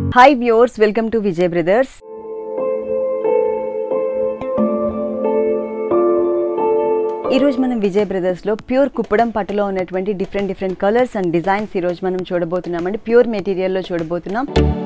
hi viewers welcome to Vijay Brothers ఈరోజు మనం విజయ్ బ్రదర్స్లో ప్యూర్ కుప్పడం పట్టులో ఉన్నటువంటి different different colours and designs ఈరోజు మనం చూడబోతున్నాం అంటే ప్యూర్ మెటీరియల్లో చూడబోతున్నాం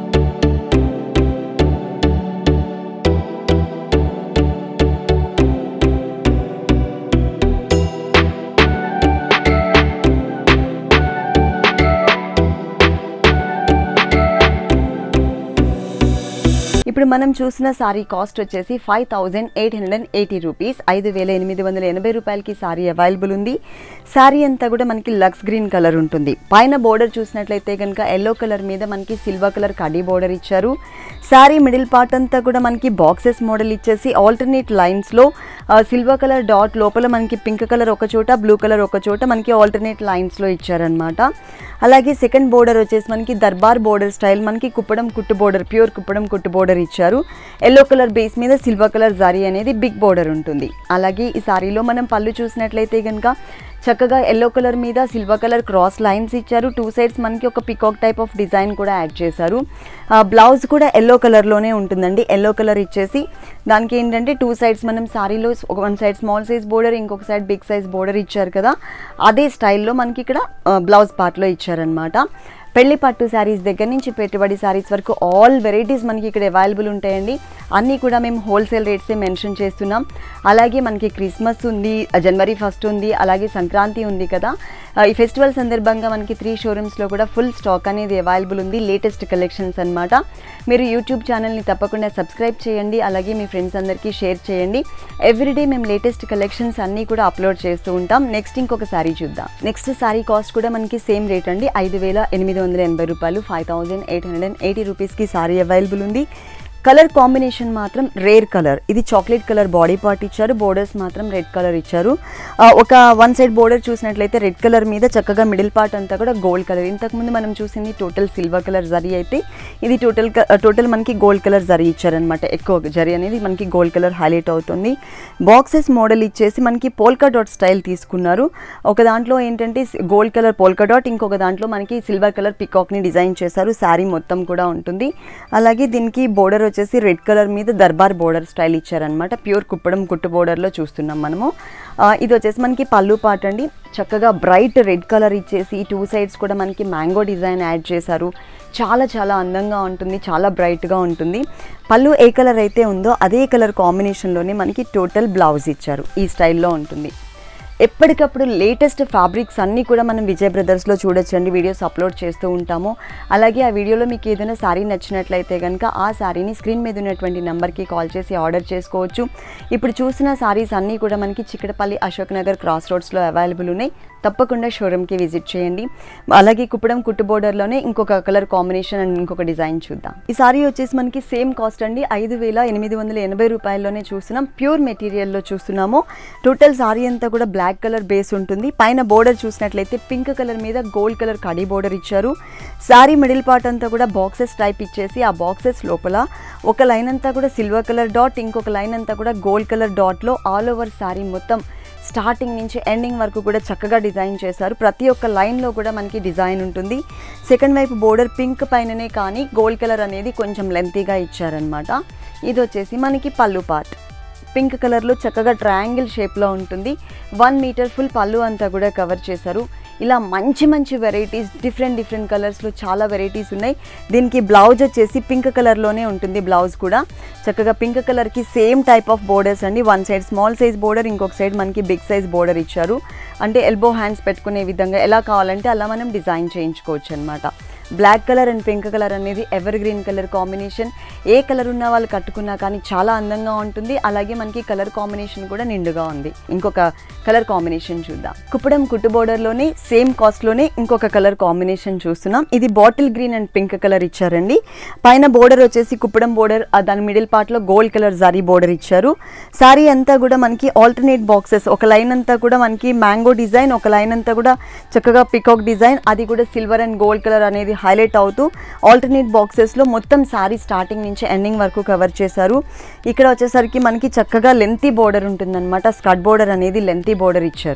ఇప్పుడు మనం చూసిన సారీ కాస్ట్ వచ్చేసి five thousand eight hundred and eighty rupees ఐదు వేల ఎనిమిది వందల ఎనభై రూపాయలకి సారీ అవైలబుల్ ఉంది సారీ అంతా కూడా మనకి లక్స్ గ్రీన్ కలర్ ఉంటుంది పైన బోర్డర్ చూసినట్లయితే కనుక ఎల్లో కలర్ మీద మనకి సిల్వర్ కలర్ కడీ బోర్డర్ ఇచ్చారు సారీ మిడిల్ పార్ట్ అంతా కూడా మనకి బాక్సెస్ మోడల్ ఇచ్చేసి ఆల్టర్నేట్ లైన్స్లో సిల్వర్ కలర్ డాట్ లోపల మనకి పింక్ కలర్ ఒక చోట బ్లూ కలర్ ఒక చోట మనకి ఆల్టర్నేట్ లైన్స్లో ఇచ్చారనమాట అలాగే సెకండ్ బోర్డర్ వచ్చేసి మనకి దర్బార్ బోర్డర్ స్టైల్ మనకి కుప్పడం కుట్టు బోర్డర్ ప్యూర్ కుప్పడం కుట్టు బోర్డర్ ఇచ్చారు ఎల్లో కలర్ బేస్ మీద సిల్వర్ కలర్ జారీ అనేది బిగ్ బోర్డర్ ఉంటుంది అలాగే ఈ సారీలో మనం పళ్ళు చూసినట్లయితే కనుక చక్కగా ఎల్లో కలర్ మీద సిల్వర్ కలర్ క్రాస్ లైన్స్ ఇచ్చారు టూ సైడ్స్ మనకి ఒక పికాక్ టైప్ ఆఫ్ డిజైన్ కూడా యాడ్ చేశారు బ్లౌజ్ కూడా ఎల్లో కలర్లోనే ఉంటుందండి ఎల్లో కలర్ ఇచ్చేసి దానికి ఏంటంటే టూ సైడ్స్ మనం సారీలో ఒక one side small size border ఇంకొక సైడ్ బిగ్ సైజ్ బోర్డర్ ఇచ్చారు కదా అదే స్టైల్లో మనకి ఇక్కడ బ్లౌజ్ పార్ట్లో ఇచ్చారనమాట పెళ్లి పట్టు శారీస్ దగ్గర నుంచి పెట్టుబడి శారీస్ వరకు ఆల్ వెరైటీస్ మనకి ఇక్కడ అవైలబుల్ ఉంటాయండి అన్నీ కూడా మేము హోల్సేల్ రేట్సే మెన్షన్ చేస్తున్నాం అలాగే మనకి క్రిస్మస్ ఉంది జనవరి ఫస్ట్ ఉంది అలాగే సంక్రాంతి ఉంది కదా ఈ ఫెస్టివల్ సందర్భంగా మనకి త్రీ షోరూమ్స్లో కూడా ఫుల్ స్టాక్ అనేది అవైలబుల్ ఉంది లేటెస్ట్ కలెక్షన్స్ అనమాట మీరు యూట్యూబ్ ఛానల్ని తప్పకుండా సబ్స్క్రైబ్ చేయండి అలాగే మీ ఫ్రెండ్స్ అందరికీ షేర్ చేయండి ఎవ్రీడే మేము లేటెస్ట్ కలెక్షన్స్ అన్నీ కూడా అప్లోడ్ చేస్తూ ఉంటాం నెక్స్ట్ ఇంకొక శారీ చూద్దాం నెక్స్ట్ శారీ కాస్ట్ కూడా మనకి సేమ్ రేట్ అండి ఐదు వేల ఎనిమిది వందల ఎనభై రూపాయలు five thousand eight hundred and eighty రూపీస్కి సారీ అవైలబుల్ ఉంది కలర్ కాంబినేషన్ మాత్రం రేర్ కలర్ ఇది చాక్లెట్ కలర్ బాడీ పార్ట్ ఇచ్చారు బోర్డర్స్ మాత్రం రెడ్ కలర్ ఇచ్చారు ఒక వన్ సైడ్ బోర్డర్ చూసినట్లయితే రెడ్ కలర్ మీద చక్కగా మిడిల్ పార్ట్ అంతా కూడా గోల్డ్ కలర్ ఇంతకుముందు మనం చూసింది టోటల్ సిల్వర్ కలర్ జరీ అయితే ఇది టోటల్ టోటల్ మనకి గోల్డ్ కలర్ జరీ ఇచ్చారనమాట ఎక్కువ జరీ అనేది మనకి గోల్డ్ కలర్ హైలైట్ అవుతుంది బాక్సెస్ మోడల్ ఇచ్చేసి మనకి పోల్కా డాట్ స్టైల్ తీసుకున్నారు ఒక దాంట్లో ఏంటంటే గోల్డ్ కలర్ పోల్కా డాట్ ఇంకొక దాంట్లో మనకి సిల్వర్ కలర్ పికాక్ని డిజైన్ చేశారు శారీ మొత్తం కూడా ఉంటుంది అలాగే దీనికి బోర్డర్ వచ్చేసి రెడ్ కలర్ మీద దర్బార్ బోర్డర్ స్టైల్ ఇచ్చారనమాట ప్యూర్ కుప్పడం కుట్టు బోర్డర్లో చూస్తున్నాం మనము ఇది వచ్చేసి మనకి పళ్ళు పాట అండి చక్కగా బ్రైట్ రెడ్ కలర్ ఇచ్చేసి టూ సైడ్స్ కూడా మనకి మ్యాంగో డిజైన్ యాడ్ చేశారు చాలా చాలా అందంగా ఉంటుంది చాలా బ్రైట్గా ఉంటుంది పళ్ళు ఏ కలర్ అయితే ఉందో అదే కలర్ కాంబినేషన్లోనే మనకి టోటల్ బ్లౌజ్ ఇచ్చారు ఈ స్టైల్లో ఉంటుంది ఎప్పటికప్పుడు లేటెస్ట్ ఫ్యాబ్రిక్స్ అన్నీ కూడా మనం విజయ్ బ్రదర్స్లో చూడొచ్చండి వీడియోస్ అప్లోడ్ చేస్తూ ఉంటాము అలాగే ఆ వీడియోలో మీకు ఏదైనా శారీ నచ్చినట్లయితే కనుక ఆ శారీని స్క్రీన్ మీద ఉన్నటువంటి నెంబర్కి కాల్ చేసి ఆర్డర్ చేసుకోవచ్చు ఇప్పుడు చూసిన శారీస్ అన్నీ కూడా మనకి చిక్కడపల్లి అశోక్ నగర్ క్రాస్ రోడ్స్లో అవైలబుల్ ఉన్నాయి తప్పకుండా షోరూమ్కి విజిట్ చేయండి అలాగే కుప్పడం కుట్టు బోర్డర్లోనే ఇంకొక కలర్ కాంబినేషన్ అండ్ ఇంకొక డిజైన్ చూద్దాం ఈ సారీ వచ్చేసి మనకి సేమ్ కాస్ట్ అండి ఐదు వేల ఎనిమిది వందల ఎనభై రూపాయల్లోనే చూస్తున్నాం ప్యూర్ మెటీరియల్లో చూస్తున్నాము టోటల్ సారీ అంతా కూడా బ్లాక్ కలర్ బేస్ ఉంటుంది పైన బోర్డర్ చూసినట్లయితే పింక్ కలర్ మీద గోల్డ్ కలర్ కడీ బోర్డర్ ఇచ్చారు సారీ మిడిల్ పార్ట్ అంతా కూడా బాక్సెస్ టైప్ ఇచ్చేసి ఆ బాక్సెస్ లోపల ఒక లైన్ అంతా కూడా సిల్వర్ కలర్ డాట్ ఇంకొక లైన్ అంతా కూడా గోల్డ్ కలర్ డాట్లో ఆల్ ఓవర్ సారీ మొత్తం స్టార్టింగ్ నుంచి ఎండింగ్ వరకు కూడా చక్కగా డిజైన్ చేశారు ప్రతి ఒక్క లైన్లో కూడా మనకి డిజైన్ ఉంటుంది సెకండ్ వైపు బోర్డర్ పింక్ పైననే కానీ గోల్డ్ కలర్ అనేది కొంచెం లెంతీగా ఇచ్చారనమాట ఇది వచ్చేసి మనకి పళ్ళు పార్ట్ పింక్ కలర్లో చక్కగా ట్రయాంగిల్ షేప్లో ఉంటుంది వన్ మీటర్ ఫుల్ పళ్ళు అంతా కూడా కవర్ చేశారు ఇలా మంచి మంచి వెరైటీస్ డిఫరెంట్ డిఫరెంట్ కలర్స్లో చాలా వెరైటీస్ ఉన్నాయి దీనికి బ్లౌజ్ వచ్చేసి పింక్ కలర్లోనే ఉంటుంది బ్లౌజ్ కూడా చక్కగా పింక్ కలర్కి సేమ్ టైప్ ఆఫ్ బోర్డర్స్ అండి one side small size border ఇంకొక సైడ్ మనకి బిగ్ సైజ్ బోర్డర్ ఇచ్చారు అంటే ఎల్బో హ్యాండ్స్ పెట్టుకునే విధంగా ఎలా కావాలంటే అలా మనం డిజైన్ చేయించుకోవచ్చు అనమాట black colour and pink colour అనేది ఎవర్ గ్రీన్ కలర్ కాంబినేషన్ ఏ కలర్ ఉన్న వాళ్ళు కట్టుకున్నా కానీ చాలా అందంగా ఉంటుంది అలాగే మనకి కలర్ కాంబినేషన్ కూడా నిండుగా ఉంది ఇంకొక కలర్ కాంబినేషన్ చూద్దాం కుప్పడం కుట్టు బోర్డర్లోనే సేమ్ కాస్ట్లోనే ఇంకొక కలర్ కాంబినేషన్ చూస్తున్నాం ఇది bottle green and pink colour ఇచ్చారండి పైన బోర్డర్ వచ్చేసి కుప్పడం బోర్డర్ దాని మిడిల్ పార్ట్లో గోల్డ్ కలర్ జారీ బోర్డర్ ఇచ్చారు సారీ అంతా కూడా మనకి ఆల్టర్నేట్ బాక్సెస్ ఒక లైన్ అంతా కూడా మనకి మ్యాంగో డిజైన్ ఒక లైన్ అంతా కూడా చక్కగా పికాక్ డిజైన్ అది కూడా సిల్వర్ అండ్ గోల్డ్ కలర్ అనేది హైలైట్ అవుతూ ఆల్టర్నేట్ బాక్సెస్లో మొత్తం శారీ స్టార్టింగ్ నుంచి ఎండింగ్ వరకు కవర్ చేశారు ఇక్కడ వచ్చేసరికి మనకి చక్కగా లెంతీ బోర్డర్ ఉంటుందన్నమాట స్కర్ట్ బోర్డర్ అనేది లెంతీ బోర్డర్ ఇచ్చారు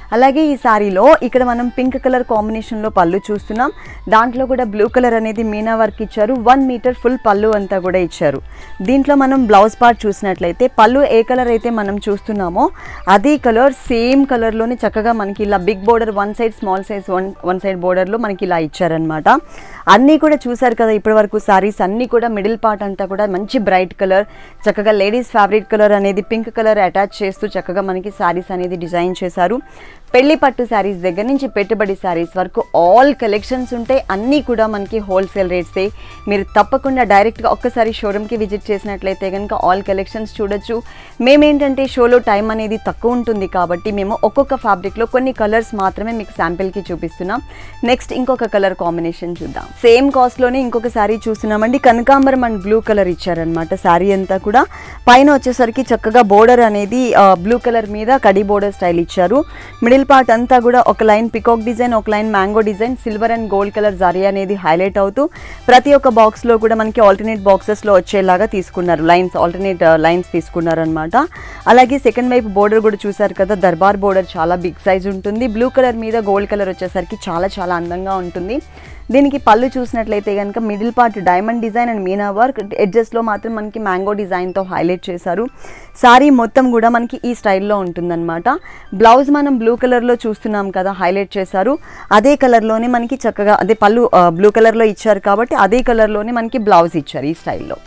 అలాగే ఈ శారీలో ఇక్కడ మనం పింక్ కలర్ కాంబినేషన్లో పళ్ళు చూస్తున్నాం దాంట్లో కూడా బ్లూ కలర్ అనేది మీనా వర్క్ ఇచ్చారు వన్ మీటర్ ఫుల్ పళ్ళు అంతా కూడా ఇచ్చారు దీంట్లో మనం బ్లౌజ్ పార్ట్ చూసినట్లయితే పళ్ళు ఏ కలర్ అయితే మనం చూస్తున్నామో అదే కలర్ సేమ్ కలర్లోనే చక్కగా మనకి ఇలా big border one side small size one one side బోర్డర్లో మనకి ఇలా ఇచ్చారనమాట అన్నీ కూడా చూసారు కదా ఇప్పటి వరకు సారీస్ అన్నీ కూడా మిడిల్ పార్ట్ అంతా కూడా మంచి బ్రైట్ కలర్ చక్కగా లేడీస్ ఫేవరెట్ కలర్ అనేది పింక్ కలర్ అటాచ్ చేస్తూ చక్కగా మనకి సారీస్ అనేది డిజైన్ చేశారు పెళ్లి పట్టు శారీస్ దగ్గర నుంచి పెట్టుబడి శారీస్ వరకు ఆల్ కలెక్షన్స్ ఉంటాయి అన్నీ కూడా మనకి హోల్సేల్ రేట్సే మీరు తప్పకుండా డైరెక్ట్గా ఒక్కసారి షోరూమ్కి విజిట్ చేసినట్లయితే కనుక ఆల్ కలెక్షన్స్ చూడొచ్చు మేమేంటంటే షోలో టైం అనేది తక్కువ ఉంటుంది కాబట్టి మేము ఒక్కొక్క ఫ్యాబ్రిక్లో కొన్ని కలర్స్ మాత్రమే మీకు శాంపిల్కి చూపిస్తున్నాం నెక్స్ట్ ఇంకొక కలర్ కాంబినేషన్ చూద్దాం సేమ్ కాస్ట్లోనే ఇంకొక శారీ చూస్తున్నామండి కనకాంబరం అండ్ బ్లూ కలర్ ఇచ్చారనమాట శారీ అంతా కూడా పైన వచ్చేసరికి చక్కగా బోర్డర్ అనేది బ్లూ కలర్ మీద కడి బోర్డర్ స్టైల్ ఇచ్చారు మిడిల్ పార్ట్ అంతా కూడా ఒక లైన్ పికాక్ డిజైన్ ఒక line mango design silver and gold colour zari అనేది హైలైట్ అవుతూ ప్రతి ఒక్క బాక్స్లో కూడా మనకి ఆల్టర్నేట్ బాక్సెస్లో వచ్చేలాగా తీసుకున్నారు లైన్స్ ఆల్టర్నేట్ లైన్స్ తీసుకున్నారు అనమాట అలాగే సెకండ్ వైపు బోర్డర్ కూడా చూసారు కదా దర్బార్ బోర్డర్ చాలా బిగ్ సైజ్ ఉంటుంది బ్లూ కలర్ మీద గోల్డ్ కలర్ వచ్చేసరికి చాలా చాలా అందంగా ఉంటుంది దీనికి పళ్ళు చూసినట్లయితే కనుక middle part diamond design and meena work ఎడ్జెస్లో మాత్రం మనకి మ్యాంగో డిజైన్తో హైలైట్ చేశారు సారీ మొత్తం కూడా మనకి ఈ స్టైల్లో ఉంటుందన్నమాట బ్లౌజ్ మనం బ్లూ కలర్లో చూస్తున్నాం కదా హైలైట్ చేశారు అదే కలర్లోనే మనకి చక్కగా అదే పళ్ళు బ్లూ కలర్లో ఇచ్చారు కాబట్టి అదే కలర్లోనే మనకి బ్లౌజ్ ఇచ్చారు ఈ స్టైల్లో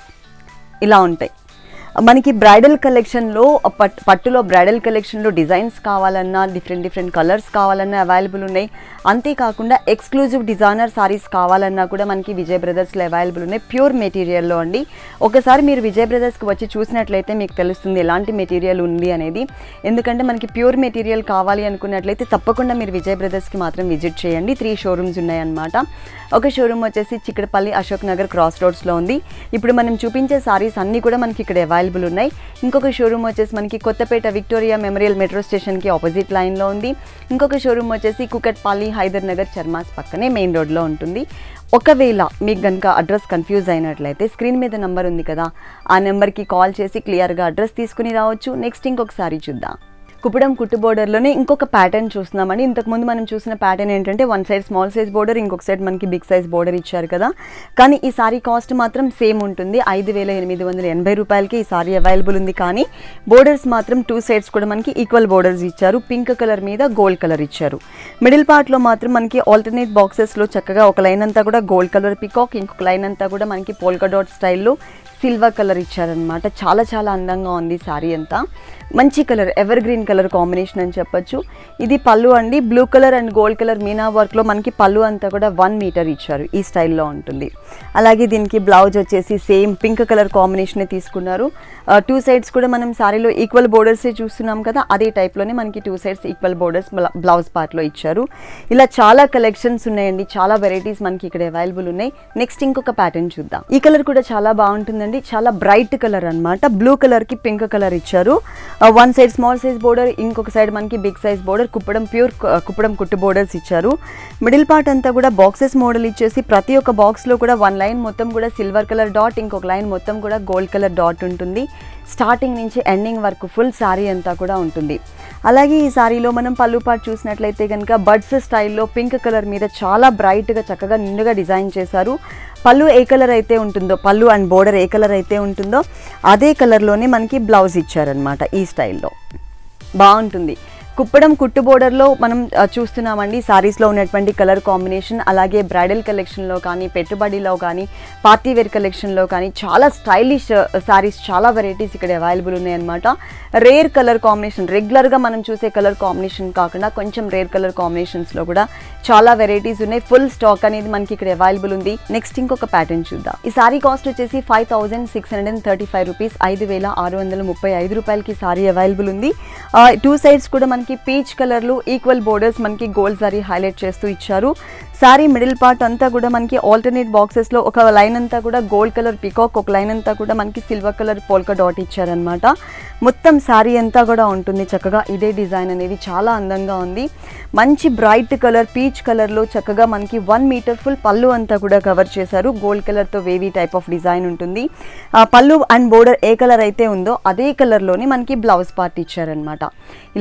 ఇలా ఉంటాయి మనకి బ్రైడల్ కలెక్షన్లో పట్ పట్టులో బ్రైడల్ కలెక్షన్లో డిజైన్స్ కావాలన్నా డిఫరెంట్ డిఫరెంట్ కలర్స్ కావాలన్నా అవైలబుల్ ఉన్నాయి అంతేకాకుండా ఎక్స్క్లూజివ్ డిజైనర్ సారీస్ కావాలన్నా కూడా మనకి విజయ్ బ్రదర్స్లో అవైలబుల్ ఉన్నాయి ప్యూర్ మెటీరియల్లో అండి ఒకసారి మీరు విజయ్ బ్రదర్స్కి వచ్చి చూసినట్లయితే మీకు తెలుస్తుంది ఎలాంటి మెటీరియల్ ఉంది అనేది ఎందుకంటే మనకి ప్యూర్ మెటీరియల్ కావాలి అనుకున్నట్లయితే తప్పకుండా మీరు విజయ్ బ్రదర్స్కి మాత్రం విజిట్ చేయండి త్రీ షోరూమ్స్ ఉన్నాయన్నమాట ఒక షోరూమ్ వచ్చేసి చిక్కడపల్లి అశోక్ నగర్ క్రాస్ రోడ్స్లో ఉంది ఇప్పుడు మనం చూపించే సారీస్ అన్నీ కూడా మనకి ఇక్కడ అవైలబుల్ ఉన్నాయి ఇంకొక షోరూమ్ వచ్చేసి మనకి కొత్తపేట విక్టోరియా మెమోరియల్ మెట్రో స్టేషన్కి ఆపోజిట్ లైన్లో ఉంది ఇంకొక షోరూమ్ వచ్చేసి కుకట్పల్లి హైదర్ నగర్ చర్మాస్ పక్కనే మెయిన్ రోడ్లో ఉంటుంది ఒకవేళ మీకు కనుక అడ్రస్ కన్ఫ్యూజ్ అయినట్లయితే స్క్రీన్ మీద నెంబర్ ఉంది కదా ఆ నెంబర్కి కాల్ చేసి క్లియర్గా అడ్రస్ తీసుకుని రావచ్చు నెక్స్ట్ ఇంకొకసారి చూద్దాం కుప్పడం కుట్టు బోర్డర్లోనే ఇంకొక ప్యాటర్న్ చూస్తున్నామండి ఇంతకుముందు మనం చూసిన ప్యాటర్న్ ఏంటంటే one side small size border ఇంకొక సైడ్ మనకి బిగ్ సైజ్ బోర్డర్ ఇచ్చారు కదా కానీ ఈ సారీ కాస్ట్ మాత్రం సేమ్ ఉంటుంది ఐదు వేల ఎనిమిది వందల ఎనభై రూపాయలకి ఈ సారీ అవైలబుల్ ఉంది కానీ బోర్డర్స్ మాత్రం టూ సైడ్స్ కూడా మనకి ఈక్వల్ బోర్డర్స్ ఇచ్చారు పింక్ కలర్ మీద గోల్డ్ కలర్ ఇచ్చారు మిడిల్ పార్ట్లో మాత్రం మనకి ఆల్టర్నేట్ బాక్సెస్లో చక్కగా ఒక లైన్ అంతా కూడా గోల్డ్ కలర్ పికాక్ ఇంకొక లైన్ అంతా కూడా మనకి పోల్కా డాట్ స్టైల్లో సిల్వర్ కలర్ ఇచ్చారనమాట చాలా చాలా అందంగా ఉంది సారీ అంతా మంచి colour evergreen colour combination అని చెప్పొచ్చు ఇది పళ్ళు అండి blue colour and gold colour meena వర్క్లో మనకి పళ్ళు అంతా కూడా వన్ మీటర్ ఇచ్చారు ఈ స్టైల్లో ఉంటుంది అలాగే దీనికి బ్లౌజ్ వచ్చేసి సేమ్ పింక్ కలర్ కాంబినేషనే తీసుకున్నారు టూ సైడ్స్ కూడా మనం సారీలో ఈక్వల్ బోర్డర్సే చూస్తున్నాం కదా అదే టైప్లోనే మనకి two sides equal borders blouse పార్ట్లో ఇచ్చారు ఇలా చాలా కలెక్షన్స్ ఉన్నాయండి చాలా వెరైటీస్ మనకి ఇక్కడ అవైలబుల్ ఉన్నాయి నెక్స్ట్ ఇంకొక ప్యాటర్న్ చూద్దాం ఈ కలర్ కూడా చాలా బాగుంటుందండి చాలా బ్రైట్ కలర్ అన్నమాట బ్లూ కలర్కి పింక్ కలర్ ఇచ్చారు one side small size border ఇంకొక సైడ్ మనకి బిగ్ సైజ్ బోర్డర్ కుప్పడం ప్యూర్ కుప్పడం కుట్టు బోర్డర్స్ ఇచ్చారు మిడిల్ పార్ట్ అంతా కూడా బాక్సెస్ మోడల్ ఇచ్చేసి ప్రతి ఒక్క బాక్స్లో కూడా వన్ లైన్ మొత్తం కూడా సిల్వర్ కలర్ డాట్ ఇంకొక లైన్ మొత్తం కూడా గోల్డ్ కలర్ డాట్ ఉంటుంది స్టార్టింగ్ నుంచి ఎండింగ్ వరకు ఫుల్ శారీ అంతా కూడా ఉంటుంది అలాగే ఈ శారీలో మనం పళ్ళు పాటు చూసినట్లయితే కనుక బడ్స్ స్టైల్లో పింక్ కలర్ మీద చాలా బ్రైట్గా చక్కగా నిండుగా డిజైన్ చేశారు పళ్ళు ఏ కలర్ అయితే ఉంటుందో పళ్ళు అండ్ బోర్డర్ ఏ కలర్ అయితే ఉంటుందో అదే కలర్లోనే మనకి బ్లౌజ్ ఇచ్చారనమాట ఈ స్టైల్లో బాగుంటుంది కుప్పడం కుట్టు బోర్డర్లో మనం ఆ, చూస్తున్నామండి సారీస్లో ఉన్నటువంటి కలర్ కాంబినేషన్ అలాగే బ్రైడల్ కలెక్షన్లో కానీ పెట్టుబడిలో కానీ పార్టీ వేర్ కలెక్షన్లో కానీ చాలా స్టైలిష్ సారీస్ చాలా వెరైటీస్ ఇక్కడ అవైలబుల్ ఉన్నాయన్నమాట రేర్ కలర్ కాంబినేషన్ రెగ్యులర్గా మనం చూసే కలర్ కాంబినేషన్ కాకుండా కొంచెం రేర్ కలర్ కాంబినేషన్స్లో కూడా చాలా వెరైటీస్ ఉన్నాయి ఫుల్ స్టాక్ అనేది మనకి ఇక్కడ అవైలబుల్ ఉంది నెక్స్ట్ ఇంకొక ప్యాటర్న్ చూద్దాం ఈ సారీ కాస్ట్ వచ్చేసి five thousand six hundred and thirty five rupees ఐదు వేల ఆరు వందల ముప్పై ఐదు రూపాయలకి సారీ అవైలబుల్ ఉంది టూ సైడ్స్ కూడా మనకి పీచ్ కలర్లో ఈక్వల్ బోర్డర్స్ మనకి గోల్డ్ సారీ హైలైట్ చేస్తూ ఇచ్చారు సారీ మిడిల్ పార్ట్ అంతా కూడా మనకి ఆల్టర్నేట్ బాక్సెస్లో ఒక లైన్ అంతా కూడా గోల్డ్ కలర్ పికాక్ ఒక లైన్ అంతా కూడా మనకి సిల్వర్ కలర్ పోల్కా డాట్ ఇచ్చారనమాట మొత్తం సారీ అంతా కూడా ఉంటుంది చక్కగా ఇదే డిజైన్ అనేది చాలా అందంగా ఉంది మంచి బ్రైట్ కలర్ పీచ్ కలర్లో చక్కగా మనకి వన్ మీటర్ ఫుల్ పళ్ళు అంతా కూడా కవర్ చేశారు గోల్డ్ కలర్తో వేవీ టైప్ ఆఫ్ డిజైన్ ఉంటుంది ఆ పళ్ళు అండ్ బోర్డర్ ఏ కలర్ అయితే ఉందో అదే కలర్లోనే మనకి బ్లౌజ్ పార్ట్ ఇచ్చారనమాట ఇలాంటి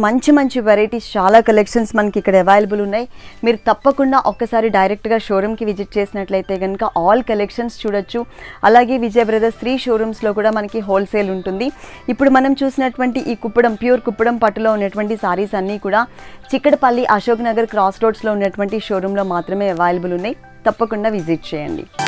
మంచి మంచి వెరైటీస్ చాలా కలెక్షన్స్ మనకి ఇక్కడ అవైలబుల్ ఉన్నాయి మీరు తప్పకుండా ఒక్కసారి డైరెక్ట్గా షోరూమ్కి విజిట్ చేసినట్లయితే కనుక ఆల్ కలెక్షన్స్ చూడొచ్చు అలాగే విజయ బ్రదర్స్ త్రీ షోరూమ్స్లో కూడా మనకి హోల్సేల్ ఉంటుంది ఇప్పుడు మనం చూసినటువంటి ఈ కుప్పడం ప్యూర్ కుప్పడం పట్టులో ఉన్నటువంటి సారీస్ అన్నీ కూడా చిక్కడపల్లి అశోక్ నగర్ క్రాస్ రోడ్స్లో ఉన్నటువంటి షోరూంలో మాత్రమే అవైలబుల్ ఉన్నాయి తప్పకుండా విజిట్ చేయండి